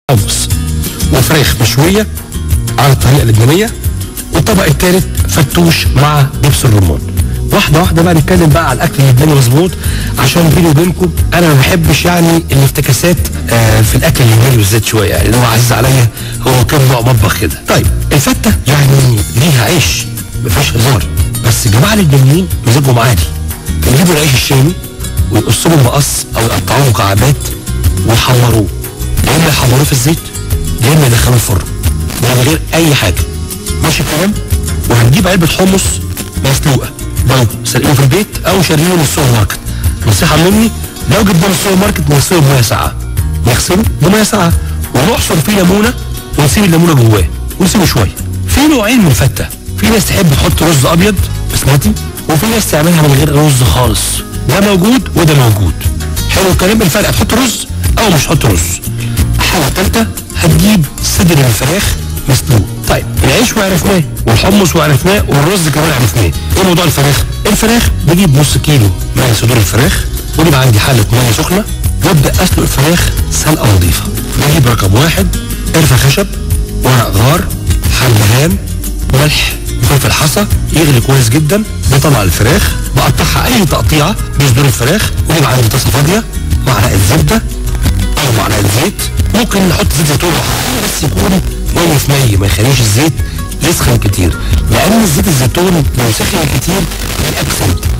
حمص وفراخ مشويه على الطريقه اللبنانيه والطبق الثالث فتوش مع دبس الرمان واحده واحده بقى نتكلم بقى على الاكل اللبناني مظبوط عشان بيني وبينكم انا ما بحبش يعني الافتكاسات آه في الاكل اللبناني بالذات شويه يعني اللي هو عزيز عليا هو كام نوع مطبخ كده طيب الفته يعني ليها عيش ما فيهاش هزار بس الجماعه اللبنانيين مزاجهم عادي يجيبوا العيش الشامي ويقصوه مقص او يقطعوه مكعبات ويحمروه يا اما يحمروه في الزيت يا اما يدخلوه الفرن من غير اي حاجه ماشي الكلام وهنجيب علبه حمص مسلوقه برضه سالقينه في البيت او شارينه من السوبر ماركت نصيحه مني لو جبناه من السوبر ماركت نغسله بميه ساقعه نغسله بميه ساقعه ونعصر فيه ليمونه ونسيب الليمونه جواه ونسيبه شويه في نوعين من الفته في ناس تحب تحط رز ابيض بسمتي وفي ناس تعملها من غير رز خالص ده موجود وده موجود حلو الكلام الفرق هتحط رز او مش هتحط رز حاجه ثالثه هتجيب صدر الفراخ مسلوق طيب العيش وعرفناه والحمص وعرفناه والرز كمان عرفناه ايه موضوع الفراخ الفراخ بجيب نص كيلو من صدور الفراخ ويبقى عندي حله ميه سخنه وابدا اسلق الفراخ سلقه نظيفه بجيب رقم واحد قرفه خشب ورق غار حبهان ملح وفلفل حصى يغلي كويس جدا بطلع الفراخ بقطعها اي تقطيعه بصدور الفراخ ويبقى عندي طاسه فاضيه معلقه زبده او معلقه زيت ممكن نحط زيت زيتون بس يكون ميه في ميه ما يخليش الزيت يسخن كتير لان الزيت الزيتون لو سخن كتير يبقى سمت